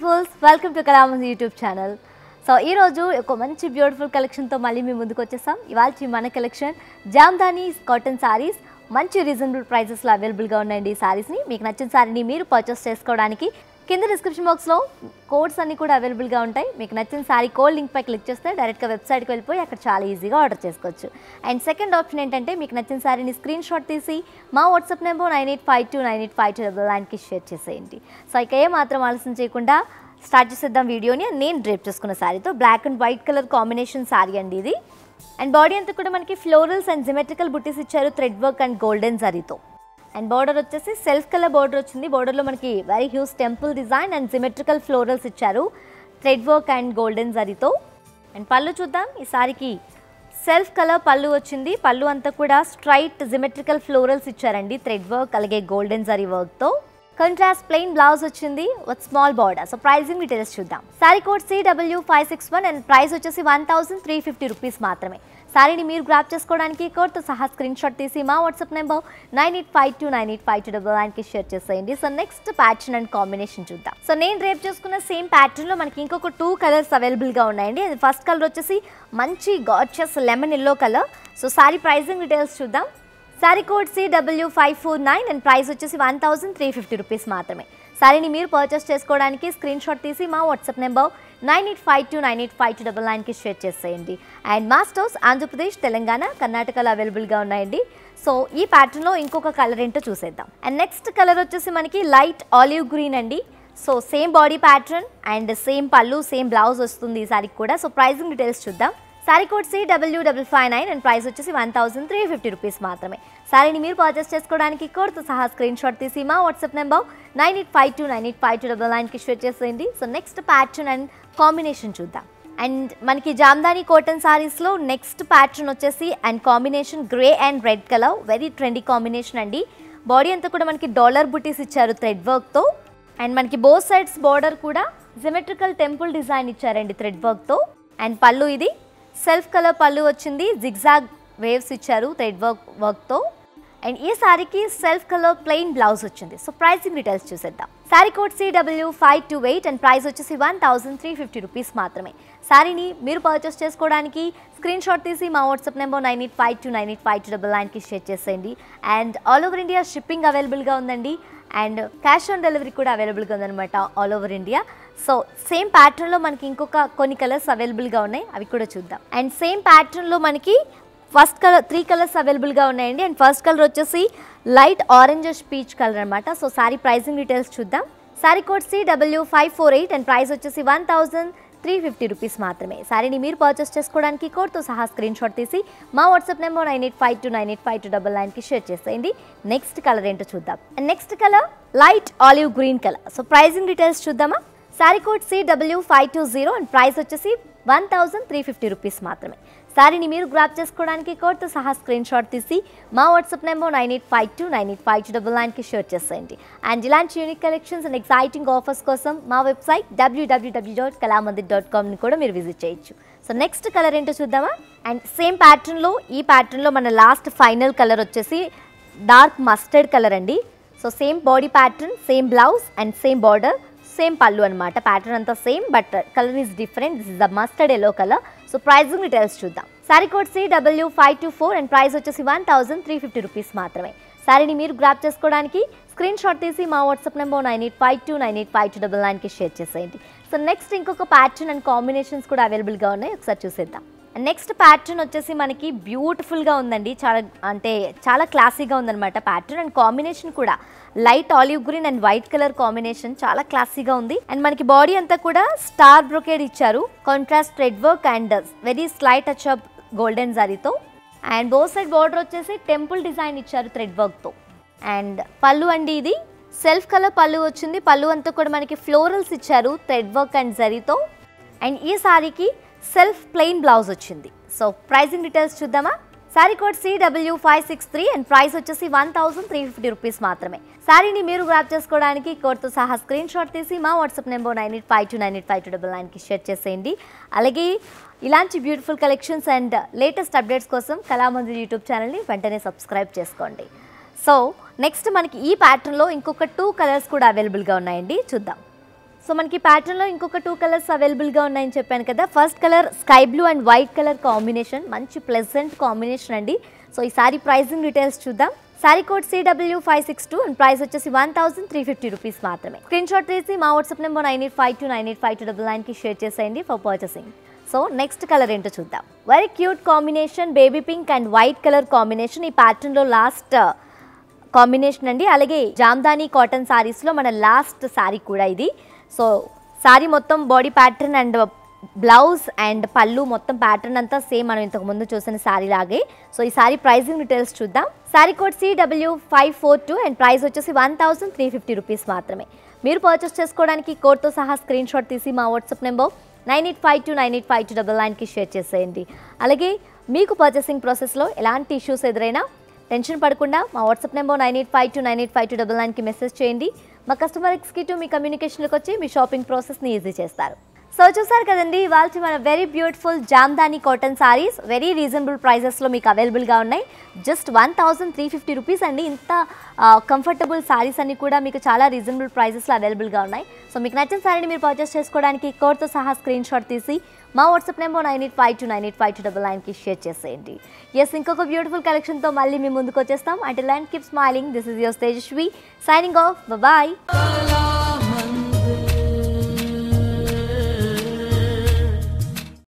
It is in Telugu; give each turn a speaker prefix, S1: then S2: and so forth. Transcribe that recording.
S1: beautifuls welcome to Kalamandir YouTube channel so ఈరోజు ఒక మంచి బ్యూటిఫుల్ కలెక్షన్తో మళ్ళీ మేము ముందుకు వచ్చేసాం ఇవాళ మన కలెక్షన్ జామ్దానీ కాటన్ సారీస్ మంచి రీజనబుల్ ప్రైసెస్లో అవైలబుల్గా ఉన్నాయండి ఈ సారీస్ని మీకు నచ్చిన సారీని మీరు పర్చేస్ చేసుకోవడానికి కింద డిస్క్రిప్షన్ బాక్స్లో కోడ్స్ అన్ని కూడా అవైలబుల్గా ఉంటాయి మీకు నచ్చిన సారీ కోడ్ లింక్ పై క్లిక్ చేస్తే డైరెక్ట్గా వెబ్సైట్కి వెళ్ళిపోయి అక్కడ చాలా ఈజీగా ఆర్డర్ చేసుకోవచ్చు అండ్ సెకండ్ ఆప్షన్ ఏంటంటే మీకు నచ్చిన సారీని స్క్రీన్ షాట్ తీసి మా WhatsApp number nine eight five two nine eight five two double నైన్కి షేర్ చేసేయండి సో ఇక ఏ మాత్రం ఆలస్యం చేయకుండా స్టార్ట్ చేసేద్దాం వీడియోని నేను డ్రేప్ చేసుకున్న శారీతో black and white colour combination sari అండి ఇది అండ్ బాడీ అంతా కూడా మనకి ఫ్లోరల్స్ అండ్ జిమెట్రికల్ బుట్టీస్ ఇచ్చారు థ్రెడ్ వర్క్ అండ్ గోల్డెన్ జరీతో అండ్ బార్డర్ వచ్చేసి సెల్ఫ్ కలర్ బార్డర్ వచ్చింది బార్డర్లో మనకి very huge temple design and geometrical florals ఇచ్చారు థ్రెడ్ వర్క్ అండ్ గోల్డెన్ జరీతో అండ్ పళ్ళు చూద్దాం ఈ సారీకి సెల్ఫ్ కలర్ పళ్ళు వచ్చింది పళ్ళు అంతా కూడా స్ట్రైట్ జిమెట్రికల్ ఫ్లోరల్స్ ఇచ్చారండి థ్రెడ్ వర్క్ అలాగే గోల్డెన్ జరీ వర్క్తో కంట్రాస్ట్ ప్లెయిన్ బ్లౌజ్ వచ్చింది with small border so pricing details చూద్దాం sari code CW five six one and price వచ్చేసి one thousand three fifty rupees మాత్రమే సారీని మీరు గ్రాప్ చేసుకోవడానికి కోడ్తో సహా స్క్రీన్ షాట్ తీసి మా WhatsApp number nine eight five two nine eight five two double నైన్కి షేర్ చేసేయండి so next pattern and combination చూద్దాం సో నేను రేపు చేసుకున్న సేమ్ ప్యాటర్న్లో మనకి ఇంకొక టూ కలర్స్ అవైలబుల్గా ఉన్నాయండి అది ఫస్ట్ కలర్ వచ్చేసి మంచి gorgeous lemon yellow colour so sari pricing details చూద్దాం sari code CW five four nine and price వచ్చేసి one thousand three fifty rupees మాత్రమే సారీని మీరు పర్చేస్ చేసుకోవడానికి స్క్రీన్ షాట్ తీసి మా WhatsApp number nine eight five two nine eight five two double నైన్కి షేర్ చేసేయండి అండ్ మా స్టోర్స్ ఆంధ్రప్రదేశ్ తెలంగాణ కర్ణాటకలో అవైలబుల్గా ఉన్నాయండి సో ఈ ప్యాటర్న్లో ఇంకొక కలర్ ఏంటో చూసేద్దాం అండ్ నెక్స్ట్ కలర్ వచ్చేసి మనకి లైట్ ఆలివ్ గ్రీన్ అండి so same body pattern and same పళ్ళు సేమ్ బ్లౌజ్ వస్తుంది ఈ సారీకి కూడా సో ప్రైజింగ్ డీటెయిల్స్ చూద్దాం sari code C W double five nine and price వచ్చేసి one thousand three fifty rupees మాత్రమే సారీని మీరు పర్చేస్ చేసుకోవడానికి కోడ్తో సహా స్క్రీన్ షాట్ తీసి మా WhatsApp number nine eight five two nine eight five two double నైన్కి షేర్ చేసేయండి so next pattern and combination చూద్దాం అండ్ మనకి జామ్దానీ కాటన్ సారీస్లో నెక్స్ట్ ప్యాటర్న్ వచ్చేసి and combination grey and red colour very trendy combination అండి బాడీ అంతా కూడా మనకి డాలర్ బుటీస్ ఇచ్చారు థ్రెడ్ వర్క్తో అండ్ మనకి బోత్ సైడ్స్ బార్డర్ కూడా జిమెట్రికల్ టెంపుల్ డిజైన్ ఇచ్చారండి థ్రెడ్ వర్క్తో అండ్ పళ్ళు ఇది సెల్ఫ్ కలర్ పళ్ళు వచ్చింది జిగ్జాగ్ వేవ్స్ ఇచ్చారు థ్రెడ్ వర్క్ వర్క్తో అండ్ ఈ సారీకి సెల్ఫ్ కలర్ ప్లెయిన్ బ్లౌజ్ వచ్చింది సో ప్రైసింగ్ డీటెయిల్స్ చూసేద్దాం sari code CW five two eight and price వచ్చేసి one thousand three fifty rupees మాత్రమే సారీని మీరు పర్చేస్ చేసుకోవడానికి స్క్రీన్ షాట్ తీసి మా WhatsApp number nine eight five two nine eight five two double నైన్కి షేర్ చేసేయండి and all over India shipping అవైలబుల్గా ఉందండి అండ్ క్యాష్ ఆన్ డెలివరీ కూడా అవైలబుల్గా ఉందన్నమాట all over India so same ప్యాటర్న్లో మనకి ఇంకొక కొన్ని కలర్స్ అవైలబుల్గా ఉన్నాయి అవి కూడా చూద్దాం అండ్ సేమ్ ప్యాటర్న్లో మనకి ఫస్ట్ కలర్ త్రీ కలర్స్ అవైలబుల్గా ఉన్నాయండి అండ్ ఫస్ట్ కలర్ వచ్చేసి లైట్ ఆరెంజ్ పీచ్ కలర్ అనమాట సో సారీ ప్రైసింగ్ డీటెయిల్స్ చూద్దాం sari code C W five four eight and price వచ్చేసి one thousand three fifty rupees మాత్రమే సారీని మీరు పర్చేస్ చేసుకోవడానికి కోడ్తో సహా స్క్రీన్ షాట్ తీసి మా WhatsApp number nine eight five two nine eight five two double నైన్కి షేర్ చేసేయండి నెక్స్ట్ కలర్ ఏంటో చూద్దాం and next colour light olive green colour so pricing details చూద్దామా sari code C W five two zero and price వచ్చేసి one thousand three fifty rupees మాత్రమే సారీని మీరు గ్రాప్ చేసుకోవడానికి కోడ్తో సహా స్క్రీన్ షాట్ తీసి మా WhatsApp number nine eight five two nine eight five two double నైన్కి షేర్ చేసేయండి అండ్ ఇలాంటి unique collections and exciting offers కోసం మా website WWW dot Kalamandir dot కామ్ని కూడా మీరు విజిట్ చేయొచ్చు సో నెక్స్ట్ కలర్ ఏంటో చూద్దామా అండ్ సేమ్ ప్యాటర్న్లో ఈ ప్యాటర్న్లో మన లాస్ట్ ఫైనల్ కలర్ వచ్చేసి డార్క్ మస్టర్డ్ కలర్ అండి so same body pattern same blouse and same border same పళ్ళు అనమాట ప్యాటర్న్ అంతా same but colour is different this is the mustard yellow colour so pricing details చూద్దాం sari code C W five two four and price వచ్చేసి one thousand three fifty rupees మాత్రమే సారీని మీరు గ్రాప్ చేసుకోవడానికి స్క్రీన్ షాట్ తీసి మా WhatsApp number nine eight five two nine eight five two double నైన్కి షేర్ చేసేయండి సో నెక్స్ట్ ఇంకొక ప్యాటర్న్ అండ్ కాంబినేషన్స్ కూడా అవైలబుల్గా ఉన్నాయి ఒకసారి చూసేద్దాం నెక్స్ట్ ప్యాటర్న్ వచ్చేసి మనకి బ్యూటిఫుల్గా ఉందండి చాలా అంటే చాలా క్లాసీగా ఉందన్నమాట ప్యాటర్న్ అండ్ కాంబినేషన్ కూడా light olive green and white colour combination చాలా క్లాసీగా ఉంది అండ్ మనకి బాడీ అంతా కూడా స్టార్ బ్రొకేడ్ ఇచ్చారు contrast red work and very slight touch up golden జరీతో అండ్ బో సైడ్ బార్డర్ వచ్చేసి టెంపుల్ డిజైన్ ఇచ్చారు థ్రెడ్ వర్క్తో అండ్ పళ్ళు అండి ఇది సెల్ఫ్ కలర్ పళ్ళు వచ్చింది పళ్ళు అంతా కూడా మనకి ఫ్లోరల్స్ ఇచ్చారు థ్రెడ్ వర్క్ అండ్ జరీతో అండ్ ఈ సారీకి సెల్ఫ్ ప్లెయిన్ బ్లౌజ్ వచ్చింది సో ప్రైజింగ్ డీటెయిల్స్ చూద్దామా sari code CW five six three and price వచ్చేసి one thousand three fifty rupees మాత్రమే సారీని మీరు గ్రాప్ చేసుకోవడానికి కోడ్తో సహా స్క్రీన్ షాట్ తీసి మా WhatsApp number nine eight five two nine eight five two double నైన్కి షేర్ చేసేయండి అలాగే ఇలాంటి beautiful collections and latest updates కోసం కళామందిర్ యూట్యూబ్ ఛానల్ని వెంటనే సబ్స్క్రైబ్ చేసుకోండి సో నెక్స్ట్ మనకి ఈ ప్యాటర్న్లో ఇంకొక టూ కలర్స్ కూడా అవైలబుల్గా ఉన్నాయండి చూద్దాం సో మనకి ప్యాటర్న్లో ఇంకొక టూ కలర్స్ అవైలబుల్గా ఉన్నాయని చెప్పాను కదా first colour sky blue and white colour combination మంచి ప్లెజెంట్ కాంబినేషన్ అండి సో ఈ సారీ ప్రైజింగ్ డీటెయిల్స్ చూద్దాం sari code CW five six two and price వచ్చేసి one thousand three fifty rupees మాత్రమే స్క్రీన్ షాట్ తీసి మా WhatsApp number nine eight five two nine eight five two double నైన్కి షేర్ చేసేయండి for purchasing so next colour ఏంటో చూద్దాం very cute combination baby pink and white colour combination ఈ ప్యాటర్న్లో లాస్ట్ కాంబినేషన్ అండి అలాగే జామ్దాని కాటన్ సారీస్లో మన లాస్ట్ సారీ కూడా ఇది సో సారీ మొత్తం body pattern and blouse and పళ్ళు మొత్తం ప్యాటర్న్ అంతా సేమ్ మనం ఇంతకు ముందు చూసిన సారీ లాగే సో ఈ సారీ ప్రైజింగ్ డీటెయిల్స్ చూద్దాం sari code CW five four two and price వచ్చేసి one thousand three fifty rupees మాత్రమే మీరు పర్చేస్ చేసుకోవడానికి కోడ్తో సహా స్క్రీన్ షాట్ తీసి మా WhatsApp number nine eight five two nine eight five two double నైన్కి షేర్ చేసేయండి అలాగే మీకు పర్చేసింగ్ ప్రాసెస్లో ఎలాంటి ఇష్యూస్ ఎదురైనా టెన్షన్ పడకుండా మా WhatsApp number nine eight five two nine eight five two double నైన్కి మెసేజ్ చేయండి మా కస్టమర్ ఎగ్జిక్యూటివ్ మీ కమ్యూనికేషన్లోకి వచ్చి మీ షాపింగ్ ప్రాసెస్ని ఈజీ చేస్తారు సో చూసారు కదండి ఇవాళ మన very beautiful Jamdani cotton saris very reasonable ప్రైజెస్లో మీకు అవైలబుల్గా ఉన్నాయి just one thousand three fifty rupees అండి ఇంత కంఫర్టబుల్ సారీస్ అన్ని కూడా మీకు చాలా రీజనబుల్ ప్రైజెస్లో అవైలబుల్గా ఉన్నాయి సో మీకు నచ్చిన సారీని మీరు పర్చేస్ చేసుకోవడానికి కోడ్తో సహా స్క్రీన్ షాట్ తీసి మా WhatsApp number nine eight five two nine eight five two double నైన్కి షేర్ చేసేయండి ఎస్ ఇంకొక బ్యూటిఫుల్ కలెక్షన్తో మళ్ళీ మీ ముందుకు వచ్చేస్తాం అంటే and keep smiling this is your Tejaswi signing off bye